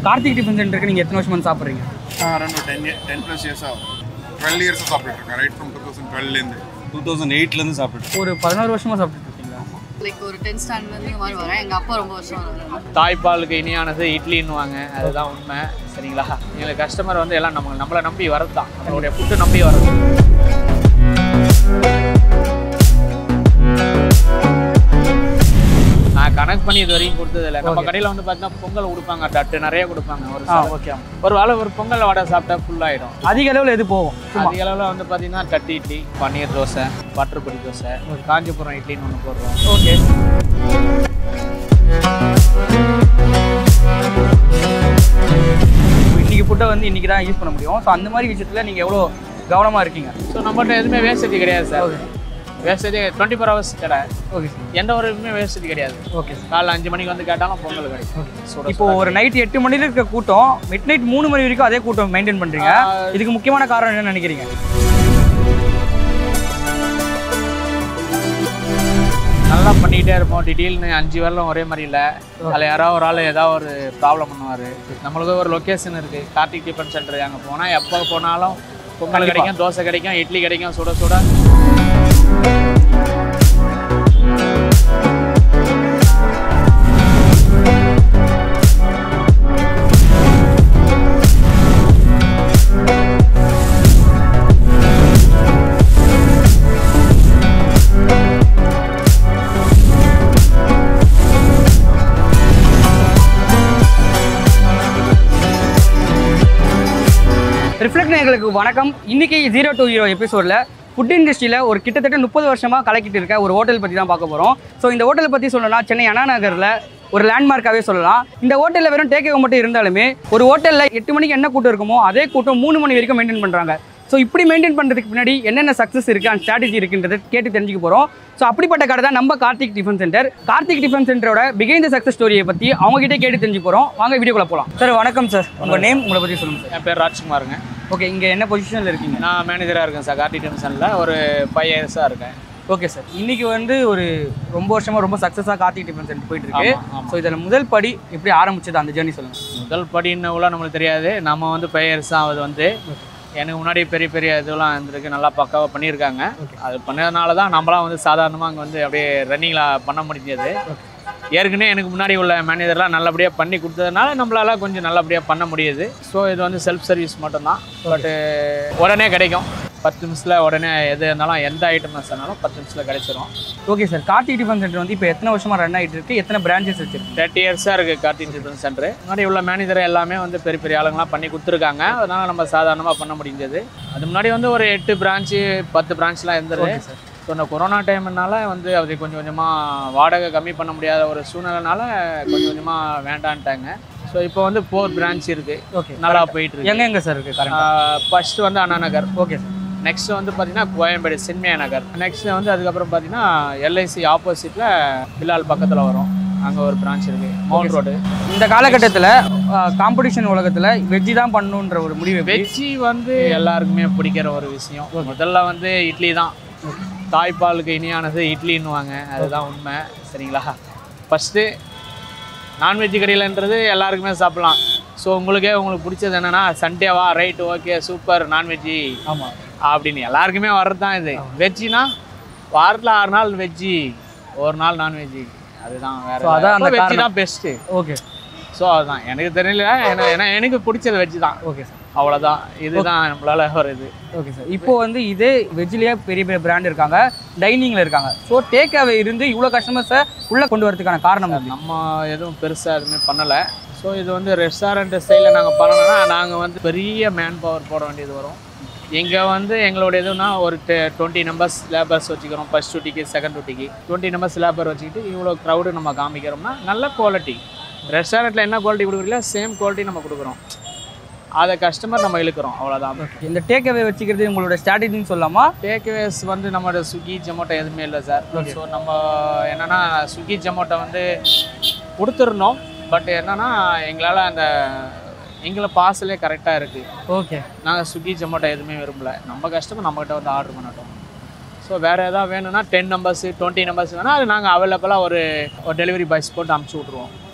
Karthik tiffin சென்டருக்கு நீங்கள் எத்தனை வருஷமா வந்து சாப்பிட்றீங்க around ten ten plus years ஆகும் டுவெல் இயர்ஸ் சாப்பிட்டுட்டு இருக்கேன் ரைட் ஃப்ரம் டூ தௌசண்ட் டுவெல்லேருந்து டூ தௌசண்ட் எயிட்லேருந்து சாப்பிட்டுட்டு ஒரு பதினோரு வருஷமா சாப்பிட்டுட்டு இருக்கீங்களா லைக் ஒரு டென்த் ஸ்டாண்டர்ட்லேருந்து இந்த மாதிரி வரேன் எங்கள் அப்பா ரொம்ப வருஷம் வராரு தாய்ப்பாலுக்கு இனியானது இட்லின்னுவாங்க அதுதான் உண்மை சரிங்களா எங்களுக்கு கஸ்டமர் வந்து எல்லாம் நம்ம நம்மளை நம்பி வரது தான் நம்மளுடைய ஃபுட்டு நம்பி வரது நான் கனெக்ட் பண்ணி இது வரைக்கும் கொடுத்ததில்ல நம்ம கடையில் வந்து பார்த்தீங்கன்னா பொங்கல் கொடுப்பாங்க தட்டு நிறைய கொடுப்பாங்க ஒரு ஆ சில- ஓகே ஒரு வேளை ஒரு பொங்கல் வடை சாப்பிட்டா ஃபுல் ஆயிடும் அதிக அளவில் எது போகும் சும்மா அதிக அளவில் வந்து பார்த்தீங்கன்னா தட்டு இட்லி பன்னீர் தோசை பட்டர் பொடி தோசை காஞ்சிபுரம் இட்லின்னு ஒன்று போடுறோம் ஓகே இன்னைக்கு ஃபுட்டை வந்து இன்னைக்கு தான் யூஸ் பண்ண முடியும் ஸோ அந்த மாதிரி விஷயத்தில் நீங்கள் எவ்வளோ கவனமாக இருக்கீங்க ஸோ நம்மகிட்ட எதுவுமே வேஸ்டேஜ் கிடையாது sir wastage twenty four hours கடை ஓகே எந்த ஒரு இதுவுமே வேஸ்டேஜ் கிடையாது ஓகே காலைல அஞ்சு மணிக்கு வந்து கேட்டாலும் பொங்கல் கிடைக்கும் சுட இப்போ ஒரு நைட் எட்டு மணில இருக்க கூட்டம் மிட் நைட் மூணு மணி வரைக்கும் அதே கூட்டம் மெயின்டைன் பண்றீங்க இதுக்கு முக்கியமான காரணம் என்ன நினைக்கிறீங்க நல்லா பண்ணிக்கிட்டே இருப்போம் திடீர்னு அஞ்சு வரலும் ஒரே மாதிரி இல்லை அதில் யாராவது ஒரு ஆள் ஏதாவது ஒரு ப்ராப்ளம் பண்ணுவார் நம்மளுக்கு ஒரு லொக்கேஷன் இருக்குது கார்த்திக் டிஃபன் சென்டர் அங்கே போனால் எப்போ போனாலும் பொங்கல் கிடைக்கும் தோசை கிடைக்கும் இட்லி கிடைக்கும் சுட சுட ரிஃப்ளெக்ட் நேயர்களுக்கு வணக்கம் இன்னைக்கு ஜீரோ டூ ஹீரோ எபிசோடில் ஃபுட் இண்டஸ்ட்ரியில் ஒரு கிட்டத்தட்ட முப்பது வருஷமாக கலக்கிட்டு இருக்க ஒரு ஹோட்டல் பற்றி தான் பார்க்க போகிறோம் ஸோ இந்த ஹோட்டலை பற்றி சொல்லணும்னா சென்னை அண்ணா நகரில் ஒரு லேண்ட்மார்க்காகவே சொல்லலாம் இந்த ஹோட்டலில் வெறும் டேக் மட்டும் இருந்தாலுமே ஒரு ஹோட்டலில் எட்டு மணிக்கு என்ன கூட்டம் இருக்குமோ அதே கூட்டம் மூணு மணி வரைக்கும் மெயின்டைன் பண்ணுறாங்க ஸோ இப்படி மெயின்டைன் பண்ணுறதுக்கு பின்னாடி என்னென்ன சக்ஸஸ் இருக்குது அந்த ஸ்ட்ராட்டஜி இருக்குன்றதை கேட்டு தெரிஞ்சுக்க போகிறோம் ஸோ அப்படிப்பட்ட கடை தான் நம்ம Karthik tiffin centre Karthik tiffin சென்டரோட பிகைன் த சக்ஸஸ் ஸ்டோரியை பற்றி அவங்ககிட்ட கேட்டு தெரிஞ்சுக்க போகிறோம் வாங்க வீடியோக்குள்ள போகலாம் சார் வணக்கம் சார் உங்கள் நேம் உங்களை பற்றி சொல்லுங்கள் சார் என் பேர் ராஜ்குமாருங்க ஓகே இங்கே என்ன பொசிஷனில் இருக்கீங்க நான் மேனேஜராக இருக்கேன் சார் கார்த்திக் டிஃபன்ஸனில் ஒரு ஃபைவ் இயர்ஸாக இருக்கேன் ஓகே சார் இன்னைக்கு வந்து ஒரு ரொம்ப வருஷமா ரொம்ப சக்ஸஸாக கார்த்திக் டிஃபன் சென்டர் போயிட்டு இருக்கு ஆமா, ஆமா. ஸோ இதில் முதல் படி எப்படி ஆரம்பிச்சது அந்த ஜேர்னி சொல்லுங்க முதல் படின்னவுலாம் நம்மளுக்கு தெரியாது நம்ம வந்து ஃபைவ் இயர்ஸ் தான் அது வந்து எனக்கு முன்னாடி பெரிய பெரிய இதெல்லாம் இருந்திருக்கு நல்லா பக்காவாக பண்ணியிருக்காங்க அது பண்ணதுனால தான் நம்மளாம் வந்து சாதாரணமாக அங்கே வந்து அப்படியே ரன்னிங்கில் பண்ண முடிஞ்சது ஏற்கனவே எனக்கு முன்னாடி உள்ள மேனேஜர்லாம் நல்லபடியாக பண்ணி கொடுத்ததுனால நம்மளால கொஞ்சம் நல்லபடியாக பண்ண முடியுது ஸோ இது வந்து செல்ஃப் சர்வீஸ் மட்டும்தான் பட்டு உடனே கிடைக்கும் பத்து நிமிஷத்தில் உடனே எது இருந்தாலும் எந்த ஐட்டம் இருந்தாலும் பத்து நிமிஷத்தில் கிடைச்சிரும் okay sir Karthik tiffin centre வந்து இப்போ எத்தனை வருஷமா ரன் ஆகிட்டு இருக்கு எத்தனை பிரான்ச்சஸ் வச்சிருக்கு தேர்ட்டி இயர்ஸாக இருக்குது கார்த்திக் டிஃபன் சென்டர் முன்னாடி உள்ள மேனேஜர் எல்லாமே வந்து பெரிய பெரிய ஆளுங்களாம் பண்ணி கொடுத்துருக்காங்க அதனால் நம்ம சாதாரணமாக பண்ண முடிஞ்சது அது முன்னாடி வந்து ஒரு எட்டு பிரான்ச்சு பத்து பிரான்ச்லாம் இருந்தது ஸோ இந்த கொரோனா டைம்னால வந்து அது கொஞ்சம் கொஞ்சமாக வாடகை கம்மி பண்ண முடியாத ஒரு சூழ்நிலைனால கொஞ்சம் கொஞ்சமாக வேண்டான்ட்டாங்க ஸோ இப்போ வந்து ஃபோர் பிரான்ச் இருக்குது ஓகே நல்லா போயிட்டு இருக்கு எங்க எங்க சார் இருக்கு கரெக்ட் ஃபர்ஸ்ட் வந்து Anna Nagar okay sir next வந்து பார்த்தீங்கன்னா கோயம்பேடு சின்மயா நகர் நெக்ஸ்ட் வந்து அதுக்கப்புறம் பார்த்தீங்கன்னா எல்ஐசி ஆப்போசிட்டில் பிலால் பக்கத்தில் வரும் அங்கே ஒரு பிரான்ச் இருக்குது மவுண்ட் ரோடு இந்த காலகட்டத்தில் காம்படிஷன் உலகத்தில் வெஜ்ஜி தான் பண்ணணுன்ற ஒரு முடிவு எப்படி? வெஜ்ஜி வந்து எல்லாருக்குமே பிடிக்கிற ஒரு விஷயம் முதல்ல வந்து இட்லி தான் தாய்ப்பாலுக்கு இனியானது இட்லின்னுவாங்க அதுதான் உண்மை சரிங்களா ஃபஸ்ட்டு நான்வெஜ் கடையிலன்றது எல்லாருக்குமே சாப்பிட்லாம் ஸோ உங்களுக்கே உங்களுக்கு பிடிச்சது என்னென்னா சண்டேவா ரைட் ஓகே சூப்பர் நான்வெஜ்ஜி ஆமா அப்படின்னு எல்லாருக்குமே வர்றது தான் இது வெஜ்ஜினா வாரத்தில் ஆறு நாள் வெஜ்ஜி ஒரு நாள் நான்வெஜ்ஜி அதுதான் வேற So, அதான் அந்த வெஜ்ஜி காரணம். தான் பெஸ்ட்டு ஓகே ஸோ அதுதான் எனக்கு தெரியல ஏன்னா ஏன்னா எனக்கு பிடிச்சது வெஜ்ஜி தான் ஓகே சார் அவ்வளோதான் இதுதான் நம்மளால ஒரு இது ஓகே சார் இப்போ வந்து இதே வெஜ்லேயே பெரிய பெரிய பிராண்ட் இருக்காங்க டைனிங்கில் இருக்காங்க ஸோ டேக் அவே இருந்து இவ்வளோ கஸ்டமர்ஸை உள்ளே கொண்டு வரதுக்கான காரணம் எப்படி நம்ம எதுவும் பெருசாக எதுவுமே பண்ணலை ஸோ இது வந்து ரெஸ்டாரண்ட் ஸ்டைலில் நாங்கள் பண்ணணும்னா நாங்கள் வந்து பெரிய மேன் பவர் போட வேண்டியது வரும் இங்கே வந்து எங்களோட இதுனா ஒரு டுவெண்ட்டி நம்பர்ஸ் லேபர்ஸ் வச்சுக்கிறோம் ஃபர்ஸ்ட் டியூட்டிக்கு செகண்ட் டியூட்டிக்கு டுவெண்ட்டி நம்பர்ஸ் லேபர் வச்சுக்கிட்டு இவ்வளோ க்ரௌடு நம்ம காமிக்கிறோம்னா நல்ல குவாலிட்டி ரெஸ்டாரண்ட்டில் என்ன குவாலிட்டி கொடுக்குறீங்களோ சேம் குவாலிட்டி நம்ம கொடுக்குறோம் அதை கஸ்டமர் நம்ம இழுக்கிறோம் அவ்வளோதான் இந்த டேக் அவே வச்சுக்கிறது உங்களோட ஸ்ட்ராட்டஜின்னு சொல்லலாமா டேக்அவேஸ் வந்து நம்மளோட ஸ்விக்கி ஜொமேட்டோ எதுவுமே இல்லை சார் ஸோ நம்ம என்னன்னா ஸ்விக்கி ஜொமேட்டோ வந்து கொடுத்துருந்தோம் பட் என்னன்னா எங்களால் அந்த எங்களை பார்சலே கரெக்டாக இருக்குது ஓகே நாங்கள் ஸ்விக்கி ஜொமேட்டோ எதுவுமே விரும்பல நம்ம கஸ்டமர் நம்மகிட்ட வந்து ஆர்டர் பண்ணட்டும் ஸோ வேறு எதாவது வேணும்னா டென் நம்பர்ஸ் டுவெண்ட்டி நம்பர்ஸ் வேணால் அது நாங்கள் அவைலபிளாக ஒரு ஒரு டெலிவரி பாய்ஸ் போட்டு அமுச்சு விட்ருவோம்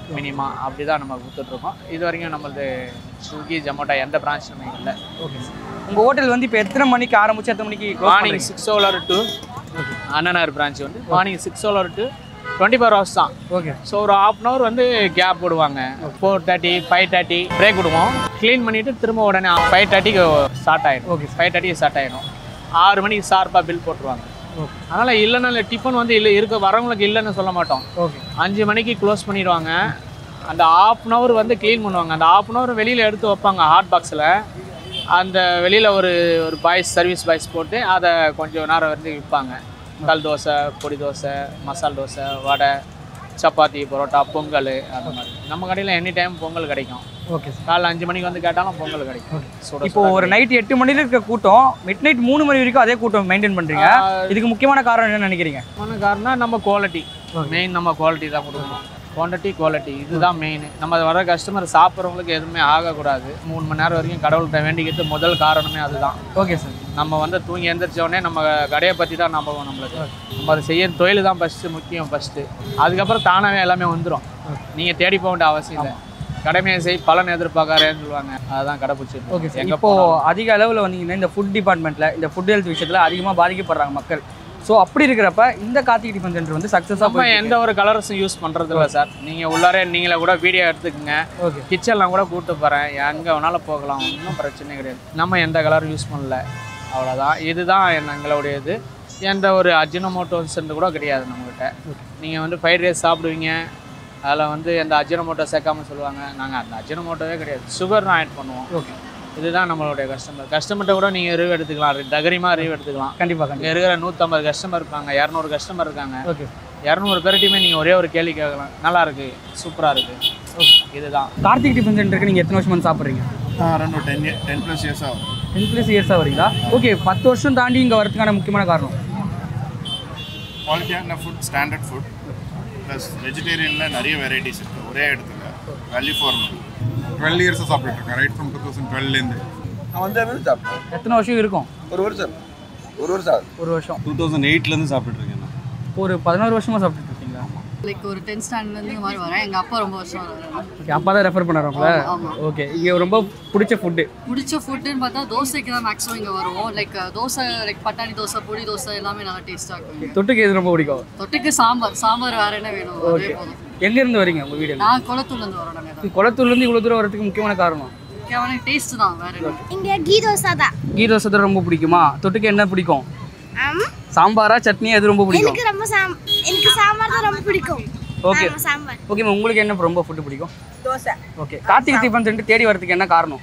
மினிமா அப்படி தான் நம்ம கொடுத்துட்ருக்கோம் இது வரைக்கும் நம்மளது ஸ்விக்கி ஜொமேட்டோ எந்த பிரான்ச் நம்ம இல்லை ஓகே சார் உங்கள் ஹோட்டல் வந்து இப்போ எத்தனை மணிக்கு ஆரம்பிச்சு எத்தனை மணிக்கு close மார்னிங் பண்றீங்க? சிக்ஸ் ஓலர் டு அண்ணனார் பிரான்ச் வந்து மார்னிங் சிக்ஸ் ஓலர் டு டுவெண்ட்டி ஃபோர் ஹவர்ஸ் தான் ஓகே ஸோ ஒரு ஹாஃப் அன் ஹவர் வந்து கேப் விடுவாங்க four thirty five thirty break விடுவோம் க்ளீன் பண்ணிவிட்டு திரும்ப உடனே ஃபைவ் தேர்ட்டிக்கு ஸ்டார்ட் ஆகிடும் Okay. ஃபைவ் தேர்ட்டிக்கு ஸ்டார்ட் ஆகிடும் ஆறு மணிக்கு ஷார்ப்பாக பில் போட்டுருவாங்க ஓகே அதனால் இல்லைன்னா இல்லை டிஃபன் வந்து இல்லை இருக்க வரவங்களுக்கு இல்லைன்னு சொல்ல மாட்டோம் ஓகே அஞ்சு மணிக்கு க்ளோஸ் பண்ணிடுவாங்க அந்த ஆஃப் அன் ஹவர் வந்து க்ளீன் பண்ணுவாங்க அந்த ஆஃப் அன் ஹவர் வெளியில் எடுத்து வைப்பாங்க ஹாட் பாக்ஸில் அந்த வெளியில் ஒரு ஒரு பாய்ஸ் சர்வீஸ் பாய்ஸ் போட்டு அதை கொஞ்சம் நேரம் வந்து விற்பாங்க கல் தோசை பொடி தோசை மசால் தோசை வடை சப்பாத்தி பரோட்டா பொங்கல் அந்த மாதிரி நம்ம கடையில் எனி டைம் பொங்கல் கிடைக்கும் ஓகே சார் காலைல அஞ்சு மணிக்கு வந்து கேட்டாலும் பொங்கல் கிடைக்கும் சுட இப்போ ஒரு நைட் எட்டு மணில இருக்க கூட்டம் மிட் நைட் மூணு மணி வரைக்கும் அதே கூட்டம் மெயின்டைன் பண்றீங்க இதுக்கு முக்கியமான காரணம் என்ன நினைக்கிறீங்க முக்கியமான காரணம் நம்ம குவாலிட்டி மெயின் நம்ம குவாலிட்டி தான் கொடுக்கணும் குவான்டிட்டி குவாலிட்டி இதுதான் மெயின் நம்ம வர கஸ்டமர் சாப்பிட்றவங்களுக்கு எதுவுமே ஆகக்கூடாது மூணு மணி நேரம் வரைக்கும் கடவுள்கிட்ட வேண்டிக்கிறது முதல் காரணமே அதுதான் ஓகே சார் நம்ம வந்து தூங்கி எந்திரிச்ச உடனே நம்ம கடையை பற்றி தான் நம்பவும் நம்மளுக்கு நம்ம அதை செய்ய தொழில் தான் ஃபஸ்ட்டு முக்கியம் ஃபஸ்ட்டு அதுக்கப்புறம் தானாகவே எல்லாமே வந்துடும் நீங்கள் தேடி போக வேண்டிய அவசியம் இல்லை கடமையை செய் பலன் எதிர்பார்க்காரேன்னு சொல்லுவாங்க அதுதான் கடைப்பிடிச்சி ஓகே சார் எங்கே இப்போ அதிக அளவில் வந்தீங்கன்னா இந்த ஃபுட் டிபார்ட்மெண்ட்டில் இந்த ஃபுட் ஹெல்த் விஷயத்தில் அதிகமாக பாதிக்கப்படுறாங்க மக்கள் ஸோ அப்படி இருக்கிறப்ப இந்த கார்த்திக் டிஃபன் சென்டர் வந்து சக்ஸஸாக நம்ம எந்த ஒரு கலர்ஸும் யூஸ் பண்ணுறது இல்லை சார் நீங்கள் உள்ளாரே நீங்களே கூட வீடியோ எடுத்துக்கங்க ஓகே கிச்சன்லாம் கூட கூப்பிட்டு போகிறேன் எங்கே வேணாலும் போகலாம் ஒன்றும் பிரச்சனை கிடையாது நம்ம எந்த கலரும் யூஸ் பண்ணல அவ்வளோதான் இதுதான் என்ன- எங்களுடைய இது எந்த ஒரு அஜினமோட்டோஸ்ன்றது கூட கிடையாது நம்மகிட்ட நீங்கள் வந்து ஃப்ரைட் ரைஸ் சாப்பிடுவீங்க அதில் வந்து எந்த அஜினமோட்டோ சேர்க்காம சொல்லுவாங்க நாங்கள் அந்த அஜினமோட்டோவே கிடையாது சுகர் தான் ஆட் பண்ணுவோம் ஓகே இதுதான் நம்மளுடைய கஸ்டமர் கஸ்டமர்கிட்ட கூட நீங்கள் ரிவ்யூ எடுத்துக்கலாம் தகரியமாக ரிவ்யூ எடுத்துக்கலாம் கண்டிப்பாக கண்டிப்பாக இங்கே இருக்கிற நூற்றம்பது கஸ்டமர் இருப்பாங்க இரநூறு கஸ்டமர் இருக்காங்க ஓகே இரநூறு பேர்கிட்டையுமே நீங்கள் ஒரே ஒரு கேள்வி கேட்கலாம் நல்லா இருக்கு சூப்பராக இருக்கு இதுதான் கார்த்திக் டிஃபன் சென்டருக்கு நீங்கள் எத்தனை வருஷமா வந்து சாப்பிட்றீங்க ரெண்டு டென் டென் ப்ளஸ் இயர்ஸ் ஆகும் டென் ப்ளஸ் இயர்ஸாக வரீங்களா ஓகே பத்து வருஷம் தாண்டி இங்கே வரதுக்கான முக்கியமான காரணம் குவாலிட்டியான ஃபுட் ஸ்டாண்டர்ட் ஃபுட் ப்ளஸ் வெஜிடேரியனில் நிறைய வெரைட்டிஸ் இருக்குது ஒரே இடத்துல வேல்யூ ஃபார் டுவெல் இயர்ஸாக சாப்பிட்டுருக்கேன் ரைட் ஃப்ரம் டூ தௌசண்ட் டுவெல்லேருந்து நான் வந்து வந்து சாப்பிட்டேன் எத்தனை வருஷம் இருக்கும் ஒரு வருஷம் ஒரு வருஷம் ஆகுது ஒரு வருஷம் டூ தௌசண்ட் எயிட்லேருந்து சாப்பிட்டுருக்கேன் நான் ஒரு பதினோரு வருஷமா சாப்பிட்டுட்டு இருக்கீங்களா லைக் ஒரு டென்த் ஸ்டாண்டர்ட்லேருந்து இந்த மாதிரி வரேன் எங்கள் அப்பா ரொம்ப வருஷம் வராரு ஓகே அப்பா தான் ரெஃபர் பண்ணுறோம்ல ஆமா. ஓகே இங்கே ரொம்ப பிடிச்ச ஃபுட்டு பிடிச்ச ஃபுட்டுன்னு பார்த்தா தோசைக்கு தான் மேக்ஸிமம் இங்கே வருவோம் லைக் தோசை லைக் பட்டாணி தோசை பொடி தோசை எல்லாமே நல்லா டேஸ்ட்டாக இருக்கும் தொட்டுக்கு எது ரொம்ப பிடிக்கும் தொட்டுக்கு சாம்பார் சாம்பார் வேற என்ன வேணும் அதே போதும் எங்கேருந்து வரீங்க உங்கள் வீடு நான் குளத்தூர்லேருந்து வரோம் நாங்கள் குளத்தூர்லேருந்து இவ்வளோ தூரம் வரதுக்கு முக்கியமான காரணம் கேவலம் டேஸ்ட் தான் வேற என்ன இங்கே கீ தோசை தான் கீ தோசை தான் ரொம்ப பிடிக்குமா தொட்டுக்கு என்ன பிடிக்கும் ஆமா சாம்பாரா சட்னி எது ரொம்ப பிடிக்கும் எனக்கு ரொம்ப சாம் எனக்கு சாம்பார் தான் ரொம்ப பிடிக்கும் ஓகே ஆமா, சாம்பார் ஓகே உங்களுக்கு என்ன ரொம்ப ஃபுட்டு பிடிக்கும் dosa okay Karthik tiffin centre தேடி வரதுக்கு என்ன காரணம்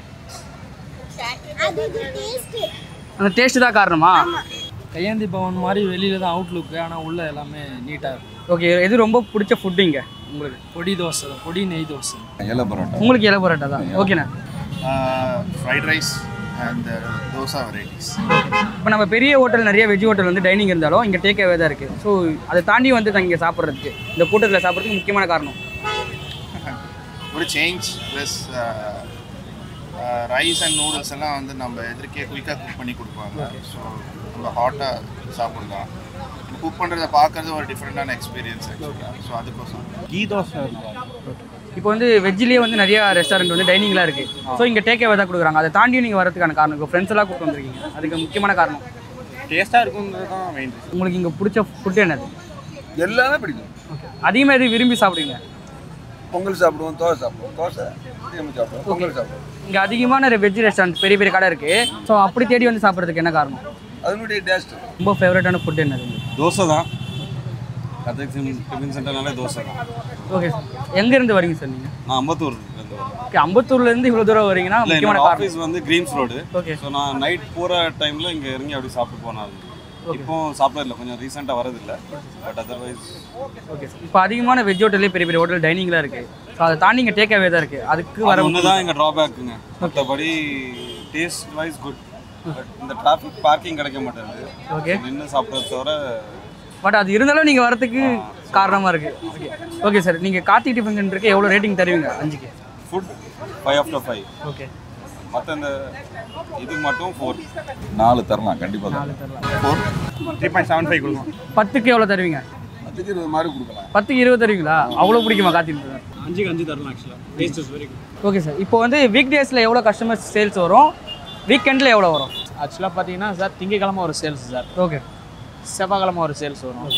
அது இது டேஸ்ட் அந்த டேஸ்ட் தான் காரணமா கையேந்தி பவன் மாதிரி வெளியில தான் அவுட்லுக்கு ஆனால் உள்ள எல்லாமே நீட்டாக இருக்கும் ஓகே எது ரொம்ப பிடிச்ச ஃபுட்டு இங்கே உங்களுக்கு பொடி தோசை தான் பொடி நெய் தோசை ஏல பரோட்டா உங்களுக்கு இலை பரோட்டா தான் ஓகேண்ணா fried rice and dosa varieties இப்போ நம்ம பெரிய ஹோட்டல் நிறைய வெஜ் ஹோட்டல் வந்து டைனிங் இருந்தாலும் இங்கே டேக் அவே தான் இருக்குது ஸோ அதை தாண்டி வந்து நான் இங்கே சாப்பிட்றதுக்கு இந்த கூட்டத்தில் சாப்பிட்றதுக்கு முக்கியமான காரணம் ஒரு change plus rice and noodles எல்லாம் வந்து நம்ம எதிர்க்கே குயிக்காக குக் பண்ணி கொடுப்பாங்க ஸோ நம்ம ஹாட்டாக சாப்பிடலாம் குக் பண்ணுறத பார்க்கறது ஒரு டிஃப்ரெண்ட்டான எக்ஸ்பீரியன்ஸ் ஆக்சுவலாக ஸோ அதுக்கோசம் கீ தோசை இப்போ வந்து வெஜ்லேயே வந்து நிறைய ரெஸ்டாரண்ட் வந்து டைனிங்லாம் இருக்குது ஸோ இங்கே டேக் அவே தான் கொடுக்குறாங்க அதை தாண்டி நீங்கள் வரதுக்கான காரணம் இப்போ ஃப்ரெண்ட்ஸ் எல்லாம் கூப்பிட்டு வந்திருக்கீங்க அதுக்கு முக்கியமான காரணம் டேஸ்ட்டாக இருக்குங்கிறது தான் மெயின் உங்களுக்கு இங்கே பிடிச்ச ஃபுட்டு என்னது எல்லாமே பிடிக்கும் அதிகமாக எது விரும்பி சாப்பிடுவீங்க பொங்கல் சாப்பிடுவோம் தோசை சாப்பிடுவோம் தோசை அதிகமாக சாப்பிடுவோம் பொங்கல் சாப்பிடுவோம் இங்கே அதிகமான வெஜ் ரெஸ்டாரண்ட் பெரிய பெரிய கடை இருக்குது ஸோ அப்படி தேடி வந்து சாப்பிட்றதுக்கு என்ன காரணம் அதனுடைய டேஸ்ட் ரொம்ப ஃபேவரட்டான ஃபுட் என்னது உங்களுக்கு? தோசை தான் கதக் டிஃபன் சென்டர்னாலே தோசை தான் ஓகே சார் எங்கேருந்து வரீங்க சார் நீங்கள் நான் அம்பத்தூர்லேருந்து வரேன் ஓகே அம்பத்தூர்லேருந்து இவ்வளோ தூரம் வரீங்கன்னா இல்லை முக்கியமான என்னோட காரணம் ஆஃபீஸ் வந்து கிரீன்ஸ் ரோடு ஓகே ஸோ நான் நைட் போகிற டைமில் இங்கே இறங்கி அப்படி சாப்பிட்டு போனாரு இப்போ சாப்பிடல கொஞ்சம் ரீசெண்டாக வரதில்லை பட் அதர்வைஸ் ஓகே சார் இப்போ அதிகமான வெஜ் ஹோட்டல்லே பெரிய பெரிய ஹோட்டல் டைனிங்லாம் இருக்குது ஸோ அதை தாண்டி இங்கே டேக் அவே தான் இருக்குது அதுக்கு வர அது ஒன்று தான் எங்கள் ட்ராபேக்குங்க மற்றபடி டேஸ்ட் வைஸ் குட் பட் இந்த டிராஃபிக் பார்க்கிங் கிடைக்க மாட்டேங்குது ஓகே நின்று சாப்பிட்றத தவிர பட் அது இருந்தாலும் நீங்கள் வரதுக்கு காரணமாக இருக்குது ஓகே ஓகே சார் நீங்கள் கார்த்திக் டிஃபன் சென்டருக்கு எவ்வளோ ரேட்டிங் தருவீங்க அஞ்சுக்கு food five after five okay மற்ற இந்த இதுக்கு மட்டும் ஃபோர் நாலு தரலாம் கண்டிப்பாக நாலு தரலாம் த்ரீ பாயிண்ட் செவன் ஃபைவ் கொடுக்கும் பத்துக்கு எவ்வளோ தருவீங்க பத்துக்கு இருபது மாதிரி கொடுக்கலாம் பத்துக்கு இருபது தருவீங்களா அவ்வளோ பிடிக்குமா காத்திருந்தது அஞ்சுக்கு அஞ்சு தரலாம் ஆக்சுவலாக taste is very good okay sir இப்போ வந்து வீக் டேஸில் எவ்வளோ கஸ்டமர்ஸ் சேல்ஸ் வரும் வீக்கெண்டில் எவ்வளோ வரும் ஆக்சுவலாக பார்த்தீங்கன்னா சார் திங்கக்கிழமை ஒரு சேல்ஸ் சார் ஓகே செவ்வாய்க்கிழமை ஒரு சேல்ஸ் வரும்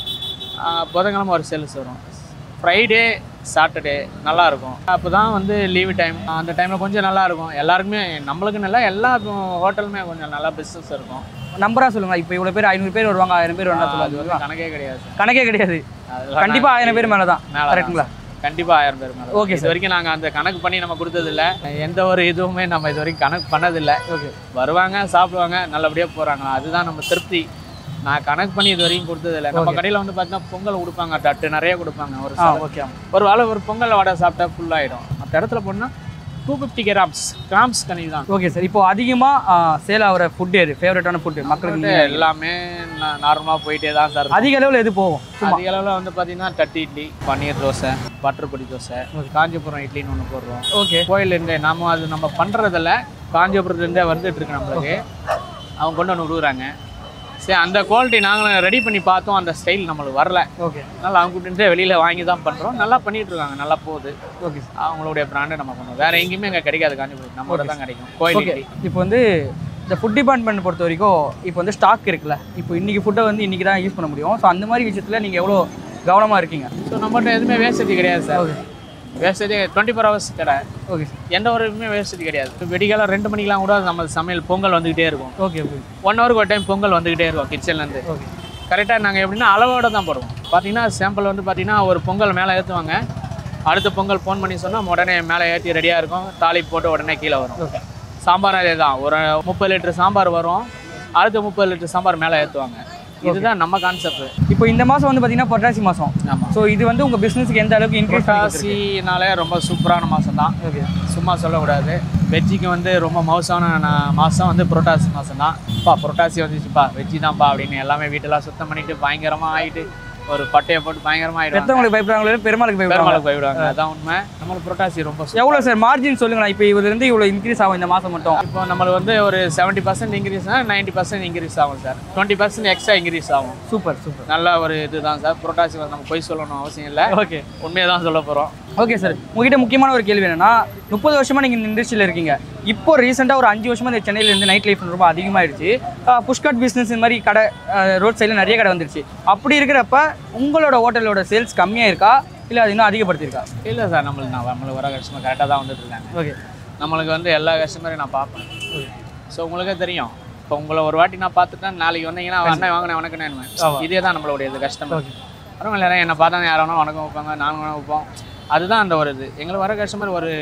ஆ, புதன்கிழமை ஒரு சேல்ஸ் வரும் ஃப்ரைடே சாட்டர்டே நல்லா இருக்கும் அப்போ தான் வந்து லீவு டைம் அந்த டைமில் கொஞ்சம் நல்லா இருக்கும் எல்லாருக்குமே நம்மளுக்கு நல்லா எல்லா ஹோட்டலுமே கொஞ்சம் நல்லா பிஸ்னஸ் இருக்கும் நம்பரா சொல்லுங்க இப்போ இவ்வளோ பேர் ஐநூறு பேர் வருவாங்க ஆயிரம் பேர் வரணும் அது சொல்லுவாங்க வந்து கணக்கே கிடையாது சார் கணக்கே கிடையாது அதெல்லாம் கண்டிப்பா ஆயிரம் பேர் மேலே தான் மேலே கரெக்ட்டுங்களா கண்டிப்பாக ஆயிரம் பேர் மேலே Okay, இது வரைக்கும் நாங்கள் அந்த கணக்கு பண்ணி நம்ம கொடுத்ததில்ல எந்த ஒரு இதுவுமே நம்ம இது வரைக்கும் கணக்கு பண்ணதில்லை ஓகே வருவாங்க சாப்பிடுவாங்க நல்லபடியாக போகிறாங்க அதுதான் நம்ம திருப்தி நான் கணக்கு பண்ணி இது வரைக்கும் கொடுத்ததில்ல நம்ம Okay. கடையில் வந்து பார்த்தீங்கன்னா பொங்கல் கொடுப்பாங்க தட்டு நிறைய கொடுப்பாங்க ஒரு ஆ சில- ஓகே ஒரு வேளை ஒரு பொங்கல் வடை சாப்பிட்டா ஃபுல் ஆகிடும் மற்ற இடத்துல போனால் டூ ஃபிஃப்டி கிராம்ஸ் கிராம்ஸ் கணி தான் ஓகே சார் இப்போ அதிகமாக சேல் ஆகிற ஃபுட் எது ஃபேவரட்டான ஃபுட்டு மக்களுக்கு நீங்க- எல்லாமே நார்மலாக போயிட்டே தான் சார் இருக்கும். அதிக அளவில் எது போகும் சும்மா அதிக அளவில் வந்து பார்த்தீங்கன்னா தட்டு இட்லி பன்னீர் தோசை பட்டர் பொடி தோசை காஞ்சிபுரம் இட்லின்னு ஒன்று போடுறோம் ஓகே கோயிலேருந்தே நாம அது நம்ம பண்ணுறதில்ல காஞ்சிபுரத்துலேருந்தே வந்துட்டு இருக்கு நம்மளுக்கு அவங்க கொண்டு வந்து விடுறாங்க சரி அந்த குவாலிட்டி நாங்களும் ரெடி பண்ணி பார்த்தோம் அந்த ஸ்டைல் நம்மளுக்கு வரல ஓகே அதனால் அவங்க கூட்டிட்டு வெளியில் வாங்கி தான் பண்ணுறோம் நல்லா பண்ணிட்டு இருக்காங்க நல்லா போகுது ஓகே அவங்களுடைய பிராண்டை நம்ம பண்ணுவோம் வேற எங்கேயுமே இங்கே கிடைக்காது காஞ்சிபுரம் நம்ம தான் கிடைக்கும் கோயில் ஓகே இட்லி இப்போ வந்து இந்த ஃபுட் டிபார்ட்மெண்ட் பொறுத்த வரைக்கும் இப்போ வந்து ஸ்டாக் இருக்குல்ல இப்போ இன்னைக்கு ஃபுட்டை வந்து இன்னைக்கு தான் யூஸ் பண்ண முடியும் ஸோ அந்த மாதிரி விஷயத்தில் நீங்கள் எவ்வளோ கவனமாக இருக்கீங்க ஸோ நம்மகிட்ட எதுவுமே வேஸ்டேஜ் கிடையாது sir okay wastage twenty four hours கடை ஓகே எந்த ஒரு இதுவுமே வேஸ்டேஜ் கிடையாது இப்போ வெடிகாலம் ரெண்டு மணிக்கெலாம் கூட நம்ம சமையல் பொங்கல் வந்துக்கிட்டே இருக்கும் ஓகே ஓகே ஒன் ஹவருக்கு ஒரு டைம் பொங்கல் வந்துக்கிட்டே இருக்கும் கிச்சன்லேருந்து ஓகே கரெக்டாக நாங்கள் எப்படின்னா அளவோட தான் போடுவோம் பார்த்தீங்கன்னா சாம்பிள் வந்து பார்த்தீங்கன்னா ஒரு பொங்கல் மேலே ஏற்றுவாங்க அடுத்த பொங்கல் ஃபோன் பண்ணி சொன்னால் உடனே மேலே ஏற்றி ரெடியாக இருக்கும் தாலி போட்டு உடனே கீழே வரும் ஓகே சாம்பார் அதே தான் ஒரு முப்பது லிட்டர் சாம்பார் வரும் அடுத்த முப்பது லிட்டர் சாம்பார் மேலே ஏற்றுவாங்க இதுதான் நம்ம கான்செப்ட் இப்போ இந்த மாதம் வந்து பார்த்தீங்கன்னா பொட்டாசி மாதம் ஆமாம் ஸோ இது வந்து உங்கள் பிஸ்னஸுக்கு எந்த அளவுக்கு இன்க்ரீஸ் புரட்டாசினாலே ரொம்ப சூப்பரான மாதம் தான் ஓகே சும்மா சொல்லக்கூடாது வெஜ்ஜிக்கு வந்து ரொம்ப மவுசான நா- மாதம் வந்து புரட்டாசி மாதம் தான் பா புரட்டாசி வந்துச்சுப்பா வெஜ்ஜி தான்ப்பா அப்படின்னு எல்லாமே வீட்டெல்லாம் சுத்தம் பண்ணிட்டு பயங்கரமாக ஆகிட்டு ஒரு பட்டையை போட்டு பயங்கரமாக ஆகிடுவாங்க பெத்தவங்களுக்கு பயப்படுறாங்களோ பெருமாளுக்கு பயப்படுறாங்க பெருமாளுக்கு போயிடுவாங்க அதான் உண்மை நம்மளுக்கு புரட்டாசி ரொம்ப super. எவ்வளோ சார் மார்ஜின் சொல்லுங்களேன் இப்போ இதுலேருந்து இவ்வளோ இன்க்ரீஸ் ஆகும் இந்த மாதம் மட்டும் இப்போ நம்மளுக்கு வந்து ஒரு செவன்ட்டி பர்சன்ட் இன்க்ரீஸ்னா நைன்ட்டி பர்சன்ட் இன்க்ரீஸ் ஆகும் sir twenty percent extra increase ஆகும் சூப்பர் சூப்பர் நல்ல ஒரு இதுதான் சார் புரட்டாசி வந்து நம்ம போய் சொல்லணும் அவசியம் இல்லை ஓகே உண்மையை தான் சொல்ல போகிறோம் ஓகே சார் உங்ககிட்ட முக்கியமான ஒரு கேள்வி என்னன்னா முப்பது வருஷமா நீங்கள் இந்த இண்டஸ்ட்ரியில் இருக்கீங்க இப்போ ரீசெண்டாக ஒரு அஞ்சு வருஷமா இந்த சென்னையில இருந்து நைட் லைஃப் ரொம்ப அதிகமாகிடுச்சு புஷ்கட் பிஸ்னஸ் இந்த மாதிரி கடை ரோட் சைடில் நிறைய கடை வந்துருச்சு அப்படி இருக்கிறப்ப உங்களோட ஹோட்டலோட சேல்ஸ் கம்மியாக இருக்கா இல்லை அது இன்னும் அதிகப்படுத்தியிருக்கா இல்லை சார் நம்மளுக்கு நான் நம்மளுக்கு வர கஸ்டமர் கரெக்டாக தான் வந்துட்டு இருக்காங்க ஓகே நம்மளுக்கு வந்து எல்லா கஸ்டமரையும் நான் பார்ப்பேன் ஸோ உங்களுக்கே தெரியும் இப்போ உங்களை ஒரு வாட்டி நான் பார்த்துட்டேன் நாளைக்கு வந்தீங்கன்னா அண்ணன் வாங்கினேன் வணக்கம் ஆமா. இதே தான் நம்மளுடைய இது கஸ்டமர் ஓகே வரவங்க எல்லாரும் என்னை பார்த்தா யாரும் வேணா வணக்கம் வைப்பாங்க நானும் வணக்கம் வைப்போம் அதுதான் அந்த ஒரு இது எங்களுக்கு வர கஸ்டமர் ஒரு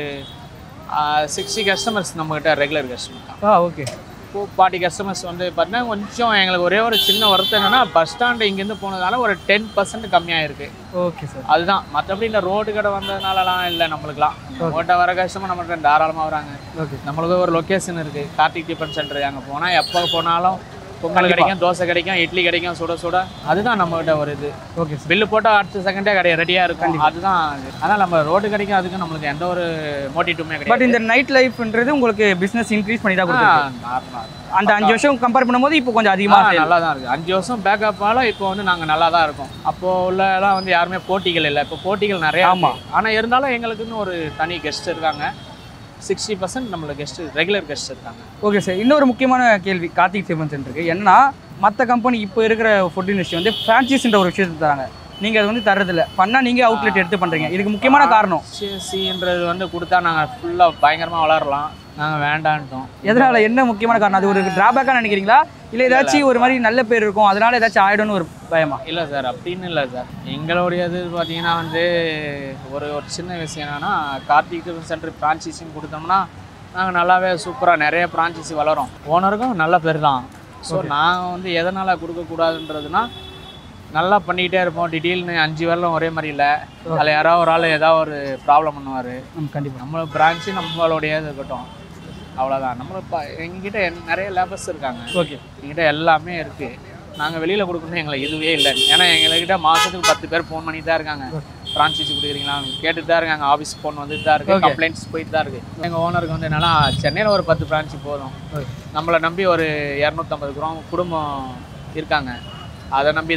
சிக்ஸ்டி கஸ்டமர்ஸ் நம்மக்கிட்ட ரெகுலர் கஸ்டமர் தான் ஆ ஓகே இப்போ பாட்டி கஸ்டமர்ஸ் வந்து பார்த்தீங்கன்னா கொஞ்சம் எங்களுக்கு ஒரே ஒரு சின்ன வருத்தம் என்னன்னா பஸ் ஸ்டாண்டு இங்கேருந்து போனதுனால ஒரு டென் பர்சன்ட் கம்மியாக இருக்கு ஓகே சார் அதுதான் மற்றபடி இந்த ரோடு கடை வந்ததுனாலலாம் இல்லை நம்மளுக்குலாம் நம்மகிட்ட வர கஸ்டமர் நம்மகிட்ட தாராளமாக வராங்க ஓகே நம்மளுக்கு ஒரு லொக்கேஷன் இருக்குது கார்த்திக் டிஃபன் சென்டர் அங்கே போனால் எப்போ போனாலும் பொங்கல் கிடைக்கும் தோசை கிடைக்கும் இட்லி கிடைக்கும் சுட சுட அதுதான் நம்மகிட்ட ஒரு இது ஓகே சார் பில்லு போட்டால் அடுத்த செகண்டே கிடையாது ரெடியாக இருக்கும் அதுதான் இது. ஆனால் நம்ம ரோடு கிடைக்கும் அதுக்கு நம்மளுக்கு எந்த ஒரு மோட்டிவ்மே பட் கிடையாது இந்த நைட் லைஃப்ன்றது உங்களுக்கு பிஸ்னஸ் இன்க்ரீஸ் பண்ணி தான் கொடுத்துருக்கு நார்மலாக அந்த அஞ்சு வருஷம் கம்பேர் பண்ணும்போது இப்போ கொஞ்சம் அதிகமாக நல்லா தான் இருக்குது அஞ்சு வருஷம் பேக்கப்பால இப்போ வந்து நாங்கள் நல்லா தான் இருக்கோம் அப்போ உள்ளலாம் வந்து யாருமே போட்டிகள் இல்லை இப்போ போட்டிகள் நிறையா ஆமா. ஆனால் இருந்தாலும் எங்களுக்குன்னு ஒரு தனி கெஸ்ட் இருக்காங்க சிக்ஸ்டி பர்சன்ட் நம்மளுக்கு கெஸ்ட் ரெகுலர் கெஸ்ட் இருக்காங்க ஓகே சார் இன்னொரு முக்கியமான கேள்வி கார்த்திக் டிஃபன் சென்டருக்கு என்னன்னா மற்ற கம்பெனி இப்போ இருக்கிற ஃபுட் இண்டஸ்ட்ரி வந்து ஃப்ரான்ச்சைஸ்ன்ற ஒரு விஷயத்தை தராங்க நீங்கள் அது வந்து தரதில்ல பண்ணால் நீங்கள் அவுட்லெட் எடுத்து பண்ணுறீங்க இதுக்கு முக்கியமான காரணம் சின்றது வந்து கொடுத்தா நாங்கள் ஃபுல்லாக பயங்கரமாக வளரலாம் நாங்கள் வேண்டான்ட்டோம் எதனால என்ன முக்கியமான காரணம் அது ஒரு டிராபேக்காக நினைக்கிறீங்களா இல்லை ஏதாச்சும் ஒரு மாதிரி நல்ல பேர் இருக்கும் அதனால ஏதாச்சும் ஆயிடும்னு ஒரு பயமா இல்லை சார் அப்படின்னு இல்லை சார் எங்களுடைய இது பார்த்தீங்கன்னா வந்து ஒரு ஒரு சின்ன விஷயம் என்னன்னா கார்த்திக் டிஃபன் சென்டர் ஃப்ரான்ச்சைஸின்னு கொடுத்தோம்னா நாங்கள் நல்லாவே சூப்பராக நிறைய ஃப்ரான்ச்சைஸி வளரும் ஓனருக்கும் நல்ல பேர் தான் ஸோ நாங்கள் வந்து எதனால் கொடுக்கக்கூடாதுன்றதுனா நல்லா பண்ணிக்கிட்டே இருப்போம் டீட்டெயில்னு அஞ்சு வரலும் ஒரே மாதிரி இல்லை அதில் யாராவது ஒரு ஆள் ஏதாவது ஒரு ப்ராப்ளம் பண்ணுவார் கண்டிப்பாக நம்ம பிரான்ச்சு நம்மளுடைய இது இருக்கட்டும் அவ்வளோதான் நம்ம இப்போ எங்ககிட்ட என்- நிறைய லேபர்ஸ் இருக்காங்க ஓகே எங்ககிட்ட எல்லாமே இருக்குது நாங்கள் வெளியில் கொடுக்கணும் எங்களுக்கு இதுவே இல்லை ஏன்னா எங்ககிட்ட மாதத்துக்கு பத்து பேர் ஃபோன் பண்ணிட்டு தான் இருக்காங்க ஃப்ரான்ச்சைஸ் கொடுக்குறீங்களா கேட்டுட்டு தான் இருக்காங்க ஆஃபீஸ் ஃபோன் வந்துட்டு தான் இருக்குது Okay. கம்ப்ளைண்ட்ஸ் போயிட்டு தான் இருக்குது எங்கள் ஓனருக்கு வந்து என்னன்னா சென்னையில் ஒரு பத்து பிரான்ச்சு போதும் நம்மளை நம்பி ஒரு இரநூத்தம்பது குரம் குடும்பம் இருக்காங்க அதை நம்பி தான்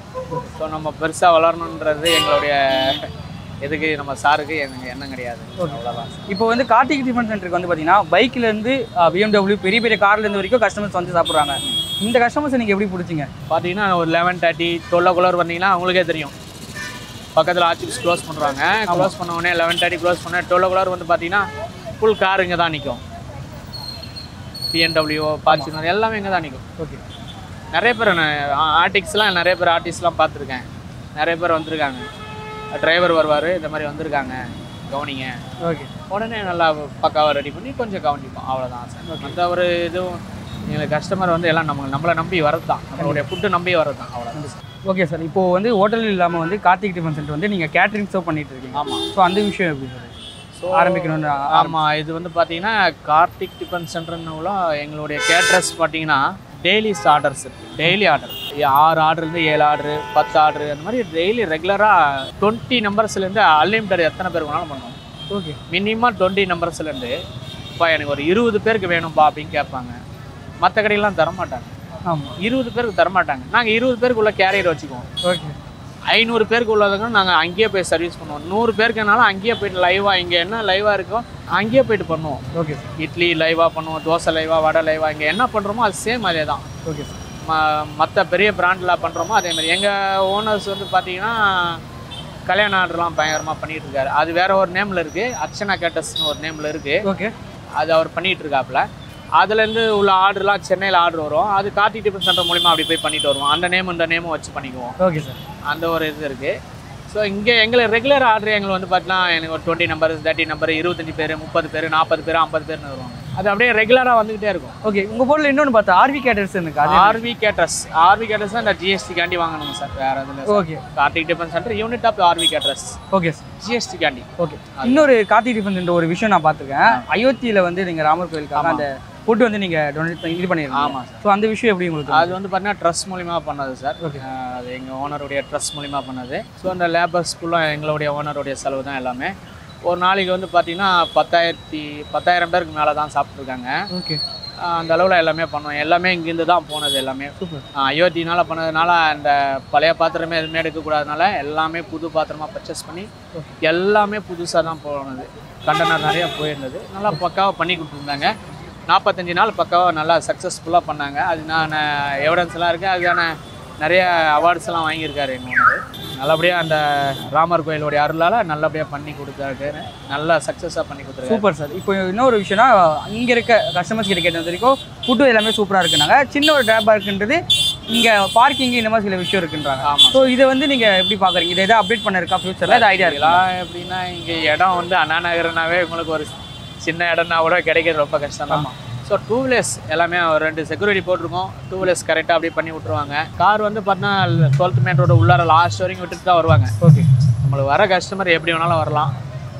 ஸோ நம்ம பெருசாக வளரணுன்றது எங்களுடைய எதுக்கு நம்ம சாருக்கு எனக்கு எண்ணம் கிடையாது அவ்வளோதான் இப்போ வந்து கார்த்திக் டிஃபன் சென்டருக்கு வந்து பார்த்தீங்கன்னா பைக்லேருந்து பிஎம்டபிள்யூ பெரிய பெரிய கார்லேருந்து வரைக்கும் கஸ்டமர்ஸ் வந்து சாப்பிட்றாங்க இந்த கஸ்டமர்ஸ் நீங்கள் எப்படி பிடிச்சிங்க பார்த்தீங்கன்னா ஒரு லெவன் தேர்ட்டி டுவெல் குள்ளர் வந்தீங்கன்னா அவங்களுக்கே தெரியும் பக்கத்தில் ஆச்சிப்ஸ் க்ளோஸ் பண்ணுறாங்க க்ளோஸ் பண்ண உடனே லெவன் தேர்ட்டி க்ளோஸ் பண்ண டுவெல் குள்ளர் வந்து பார்த்தீங்கன்னா ஃபுல் கார் இங்கே தான் நிற்கும் பிஎன்டபிள்யூ பாச்சுனர் எல்லாமே இங்கே தான் நிற்கும் ஓகே நிறைய பேர் நான் ஆர்டிக்ஸ்லாம் நிறைய பேர் ஆர்டிஸ்ட்லாம் பார்த்துருக்கேன் நிறைய பேர் வந்திருக்காங்க டிரைவர் வருவார் இந்த மாதிரி வந்திருக்காங்க கவனிங்க ஓகே உடனே நல்லா பக்காவாக ரெடி பண்ணி கொஞ்சம் கவனிப்போம் அவ்வளோதான் சார் மற்ற ஒரு இதுவும் எங்களுக்கு கஸ்டமர் வந்து எல்லாம் நம்ம நம்மளை நம்பி வரது தான் நம்மளுடைய ஃபுட்டு நம்பி வரது தான் அவ்வளோதான் ஓகே சார் இப்போ வந்து ஹோட்டல் இல்லாமல் வந்து கார்த்திக் டிஃபன் சென்டர் வந்து நீங்கள் கேட்ரிங் சர்வ் பண்ணிட்டு இருக்கீங்க ஆமாம் ஸோ அந்த விஷயம் எப்படி சார் ஸோ ஆரம்பிக்கணும்னு ஆமாம் இது வந்து பார்த்தீங்கன்னா கார்த்திக் டிஃபன் சென்டர்னுல எங்களுடைய கேட்ரஸ் பார்த்தீங்கன்னா டெய்லி ஆர்டர்ஸ் டெய்லி ஆர்டர் ஆறு ஆர்டர்லேருந்து ஏழு ஆர்டரு பத்து ஆர்டரு அந்த மாதிரி டெய்லி ரெகுலராக டுவெண்ட்டி நம்பர்ஸ்லேருந்து அன்லிமிட்டட் எத்தனை பேருக்கு வேணாலும் பண்ணுவோம் ஓகே மினிமம் டுவெண்ட்டி நம்பர்ஸ்லேருந்து இப்போ எனக்கு ஒரு இருபது பேருக்கு வேணும்பா அப்படின்னு கேட்பாங்க மற்ற கடையெல்லாம் தரமாட்டாங்க ஆமாம் இருபது பேருக்கு தரமாட்டாங்க நாங்கள் இருபது பேருக்குள்ள கேரியர் வச்சுக்குவோம் ஓகே ஐநூறு பேருக்கு உள்ளதுங்க நாங்கள் அங்கேயே போய் சர்வீஸ் பண்ணுவோம் நூறு பேருக்குனாலும் அங்கேயே போயிட்டு லைவாக இங்கே என்ன லைவாக இருக்கோ அங்கேயே போயிட்டு பண்ணுவோம் ஓகே இட்லி லைவாக பண்ணுவோம் தோசை லைவாக வடை லைவாக இங்கே என்ன பண்ணுறோமோ அது சேம் அதே தான் ஓகே சார் ம மற்ற பெரிய பிராண்டில் பண்ணுறோமோ அதே மாதிரி எங்கள் ஓனர்ஸ் வந்து பார்த்தீங்கன்னா கல்யாண ஆர்டர்லாம் பயங்கரமாக பண்ணிகிட்டு இருக்காரு அது வேற ஒரு நேமில் இருக்குது அர்ச்சனா கேட்டஸ்னு ஒரு நேமில் இருக்குது ஓகே அது அவர் பண்ணிகிட்டு இருக்காப்புல அதுலேருந்து உள்ள ஆர்டர்லாம் சென்னையில் ஆர்டர் வரும் அது கார்த்திக் டிஃபன் சென்டர் மூலிமா அப்படி போய் பண்ணிட்டு வருவோம் அந்த நேம் இந்த நேமும் வச்சு பண்ணிக்குவோம் ஓகே சார் அந்த ஒரு இது இருக்குது ஸோ இங்கே எங்களுக்கு ரெகுலர் ஆர்டர் எங்களுக்கு வந்து பார்த்தீங்கன்னா எனக்கு ஒரு டுவெண்ட்டி நம்பர் தேர்ட்டி நம்பர் இருபத்தஞ்சி பேர் முப்பது பேர் நாற்பது பேர் ஐம்பது பேர்னு வருவாங்க அது அப்படியே ரெகுலராக வந்துக்கிட்டே இருக்கும் ஓகே உங்கள் போர்டில் இன்னொன்று பார்த்தா ஆர்வி கேட்டர்ஸ் இருக்கு அது ஆர்வி கேட்டர்ஸ் ஆர்வி கேட்டர்ஸ் தான் இந்த ஜிஎஸ்டி காண்டி வாங்கணும் சார் வேற எதுவும் okay Karthik tiffin centre unit of RV caterers okay sir GST காண்டி ஓகே இன்னொரு கார்த்திக் டிஃபன் சென்டர் ஒரு விஷயம் நான் பார்த்துருக்கேன் அயோத்தியில் வந்து நீங்கள் ராமர் கோயிலுக்காக அந்த ஃபுட் வந்து நீங்கள் டொனேட் பண்ணி இது பண்ணிருக்கீங்க ஆமாம் சார் ஸோ அந்த விஷயம் எப்படி உங்களுக்கு அது வந்து பார்த்தீங்கன்னா ட்ரஸ்ட் மூலிமா பண்ணது சார் Okay. அஹ் அது எங்கள் ஓனருடைய ட்ரஸ்ட் மூலிமா பண்ணது ஸோ அந்த லேபர்ஸ்க்குள்ள எங்களுடைய ஓனருடைய செலவு தான் எல்லாமே ஒரு நாளைக்கு வந்து பார்த்தீங்கன்னா பத்தாயிரத்தி பத்தாயிரம் பேருக்கு மேலே தான் சாப்பிட்ருக்காங்க ஓகே அந்த அளவில் எல்லாமே பண்ணோம் எல்லாமே இங்கேருந்து தான் போனது எல்லாமே சூப்பர் அயோத்தினால பண்ணதுனால அந்த பழைய பாத்திரமே எதுவுமே எடுக்கக்கூடாதனால எல்லாமே புது பாத்திரமா பர்ச்சேஸ் பண்ணி எல்லாமே புதுசாக தான் போனது கண்டனர் நிறைய போயிருந்தது நல்லா பக்காவாக பண்ணி கொடுத்துருந்தாங்க நாற்பத்தஞ்சு நாள் பக்காவாக நல்லா சக்ஸஸ்ஃபுல்லாக பண்ணாங்க அது நான் எவிடன்ஸ் எல்லாம் இருக்குது அதுக்கான நிறைய அவார்ட்ஸ் எல்லாம் வாங்கியிருக்காரு எங்கள் ஓனர் நல்லபடியாக அந்த ராமர் கோயிலுடைய அருளால் நல்லபடியாக பண்ணி கொடுத்தாரு நல்லா சக்ஸஸாக பண்ணி கொடுத்துருக்காரு சூப்பர் சார் இப்போ இன்னொரு விஷயம்னா இங்கே இருக்க கஸ்டமர்ஸ் கிட்ட கேட்டது வரைக்கும் ஃபுட்டு எல்லாமே சூப்பராக இருக்குனாங்க சின்ன ஒரு ட்ராபேக்ன்றது இங்கே பார்க்கிங் இந்த மாதிரி சில விஷயம் இருக்குன்றாங்க ஆமாம் ஸோ இதை வந்து நீங்கள் எப்படி பார்க்குறீங்க இதை எதாவது அப்டேட் பண்ண இருக்கா ஃபியூச்சரில் இது ஐடியா இருக்கா இதெல்லாம் எப்படின்னா இங்கே இடம் வந்து அண்ணா நகர்னாவே உங்களுக்கு ஒரு சின்ன இடம்னா கூட கிடைக்கிறது ரொம்ப கஷ்டம் தான் ஸோ டூ வீலர்ஸ் எல்லாமே ஒரு ரெண்டு செக்யூரிட்டி போட்டிருக்கோம் டூ வீலர்ஸ் கரெக்டாக அப்படியே பண்ணி விட்ருவாங்க கார் வந்து பார்த்தீங்கன்னா டுவெல்த் மேன் ரோடு உள்ளார லாஸ்ட் வரைக்கும் விட்டுட்டு தான் வருவாங்க ஓகே நம்மளுக்கு வர கஸ்டமர் எப்படி வேணாலும் வரலாம்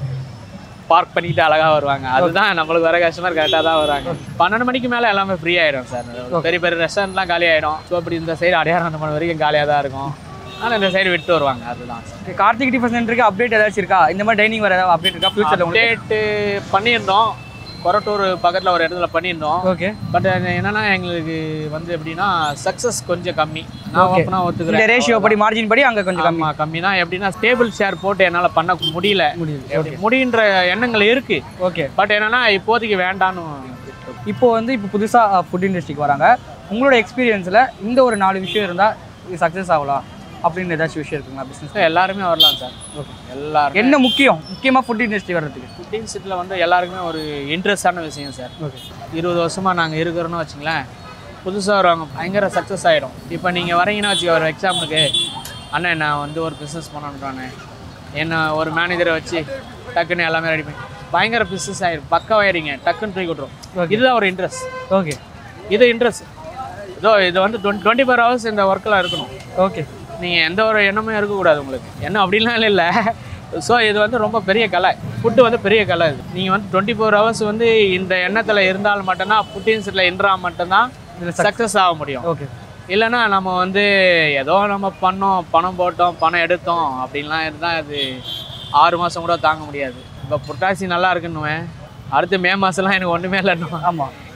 பார்க் பண்ணிட்டு அழகாக வருவாங்க அதுதான் நம்மளுக்கு வர கஸ்டமர் கரெக்டாக தான் வருவாங்க பன்னெண்டு மணிக்கு மேலே எல்லாமே ஃப்ரீ ஆயிடும் சார் பெரிய பெரிய ரெஸ்டாரண்ட்லாம் காலி ஆகிடும் ஸோ அப்படி இந்த சைடு அடையாளம் மணி வரைக்கும் காலியாக தான் இருக்கும் ஆனால் இந்த சைடு விட்டு வருவாங்க அதுதான் சார் கார்த்திக் டிஃபன் சென்டருக்கு அப்டேட் ஏதாச்சும் இருக்கா இந்த மாதிரி டைனிங் வர ஏதாவது அப்டேட் இருக்கா ஃபியூச்சரில் உங்களுக்கு அப்டேட்டு பண்ணியிருந்தோம் கொரட்டூர் பக்கத்தில் ஒரு இடத்துல பண்ணியிருந்தோம் ஓகே பட் என்னன்னா எங்களுக்கு வந்து எப்படின்னா சக்ஸஸ் கொஞ்சம் கம்மி நான் Okay. ஓப்பனாக இந்த ஒத்துக்கிறேன் ரேஷியோ படி மார்ஜின் படி அங்கே கொஞ்சம் கம்மி ஆமாம் கம்மி தான் எப்படின்னா டேபிள் ஷேர் போட்டு என்னால் பண்ண முடியல முடியுது எப்படி முடின்ற எண்ணங்கள் இருக்கு ஓகே பட் என்னன்னா இப்போதைக்கு வேண்டான்னு இப்போ வந்து இப்போ புதுசாக ஃபுட் இண்டஸ்ட்ரிக்கு வராங்க உங்களோட எக்ஸ்பீரியன்ஸில் இந்த ஒரு நாலு விஷயம் இருந்தால் இது சக்ஸஸ் ஆகலாம் அப்படின்னு ஏதாச்சும் விஷயம் இருக்குங்களா பிஸ்னஸ் எல்லாருமே வரலாம் சார் ஓகே எல்லாரும் என்ன முக்கியம் முக்கியமாக ஃபுட் இண்டஸ்ட்ரி வர்றதுக்கு ஃபுட்டிங் சிட்டில் வந்து எல்லாருக்குமே ஒரு இன்ட்ரெஸ்டான விஷயம் சார் ஓகே இருபது வருஷமாக நாங்கள் இருக்கிறோன்னு வச்சுங்களேன் புதுசாக வருவாங்க பயங்கர சக்ஸஸ் ஆகிடும் இப்போ நீங்கள் வரீங்கன்னா வச்சுக்க ஒரு எக்ஸாம்பிளுக்கு அண்ணன் நான் வந்து ஒரு பிஸ்னஸ் பண்ணணுன்றானே என்ன ஒரு மேனேஜரை வச்சு டக்குன்னு எல்லாமே ரெடி பண்ணி பயங்கர பிஸ்னஸ் ஆகிடும் பக்காவாயிடுங்க டக்குன்னு தூக்கி விட்ரும் Okay. இதுதான் ஒரு இன்ட்ரெஸ்ட் ஓகே இது இன்ட்ரெஸ்ட் இதோ இது வந்து டுவெண்ட்டி ஃபோர் ஹவர்ஸ் இந்த ஒர்க்கில் இருக்கணும் ஓகே நீங்கள் எந்த ஒரு எண்ணமும் இருக்கக்கூடாது உங்களுக்கு எண்ணம் அப்படிலாம் இல்லை ஸோ இது வந்து ரொம்ப பெரிய கலை ஃபுட்டு வந்து பெரிய கலை இது நீங்கள் வந்து டுவெண்ட்டி ஃபோர் ஹவர்ஸ் வந்து இந்த எண்ணத்தில் இருந்தால் மட்டும்தான் ஃபுட்டின் செட்டில் இருந்தால் மட்டும்தான் இதுல சக்ஸஸ் ஆக முடியும் ஓகே இல்லைன்னா நம்ம வந்து ஏதோ நம்ம பண்ணோம் பணம் போட்டோம் பணம் எடுத்தோம் அப்படின்லாம் இருந்தால் அது ஆறு மாதம் கூட தாங்க முடியாது இப்போ புரட்டாசி நல்லா இருக்குன்னுவேன் அடுத்து மே மாதம்லாம் எனக்கு ஒன்றுமே இல்லைன்னு ஆமாம்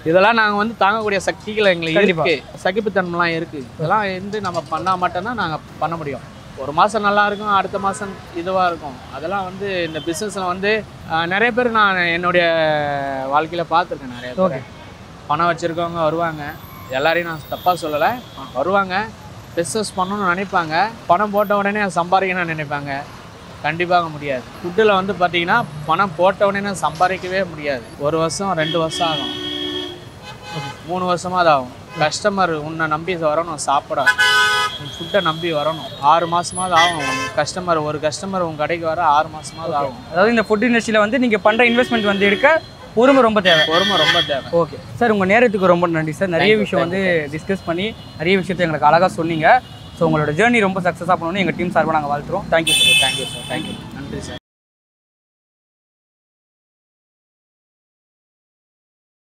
இதெல்லாம் நாங்கள் வந்து தாங்கக்கூடிய சக்திகள் எங்களுக்கு கண்டிப்பா. இருக்கு சகிப்புத்தன்மைலாம் இருக்கு இதெல்லாம் வந்து நம்ம பண்ணால் மட்டும்தான் நாங்கள் பண்ண முடியும் ஒரு மாதம் நல்லா இருக்கும் அடுத்த மாதம் இதுவாக இருக்கும் அதெல்லாம் வந்து இந்த பிஸ்னஸில் வந்து ஆஹ், நிறைய பேர் நான் என்னுடைய வாழ்க்கையில் பார்த்துருக்கேன் நிறைய Okay. பேர் பணம் வச்சுருக்கவங்க வருவாங்க எல்லாரையும் நான் தப்பாக சொல்லலை வருவாங்க பிஸ்னஸ் பண்ணணும்னு நினைப்பாங்க பணம் போட்ட உடனே சம்பாதிக்கணும்னு நினைப்பாங்க கண்டிப்பாக முடியாது ஃபுட்டில் வந்து பார்த்தீங்கன்னா பணம் போட்ட உடனே சம்பாதிக்கவே முடியாது ஒரு வருஷம் ரெண்டு வருஷம் ஆகும் மூணு வருஷமாக அது ஆகும் கஸ்டமர் உன்னை நம்பி வரணும் சாப்பிட ஃபுட்டை நம்பி வரணும் ஆறு மாதமாவது ஆகும் கஸ்டமர் ஒரு கஸ்டமர் உங்கள் கடைக்கு வர ஆறு மாதமாவது ஆகும் அதாவது இந்த ஃபுட் இண்டஸ்ட்ரியில் வந்து நீங்கள் பண்ணுற இன்வெஸ்ட்மெண்ட் வந்து எடுக்க பொறுமை ரொம்ப தேவை பொறுமை ரொம்ப தேவை ஓகே சார் உங்கள் நேரத்துக்கு ரொம்ப நன்றி சார் நிறைய Thank you, விஷயம் வந்து டிஸ்கஸ் பண்ணி நிறைய விஷயத்தை எங்களுக்கு அழகாக சொன்னீங்க ஸோ உங்களோட ஜேர்னி ரொம்ப சக்ஸஸாக பண்ணணும்னு எங்கள் டீம் சார்பாக நாங்கள் வாழ்த்துறோம் thank you sir thank you sir thank you நன்றி சார்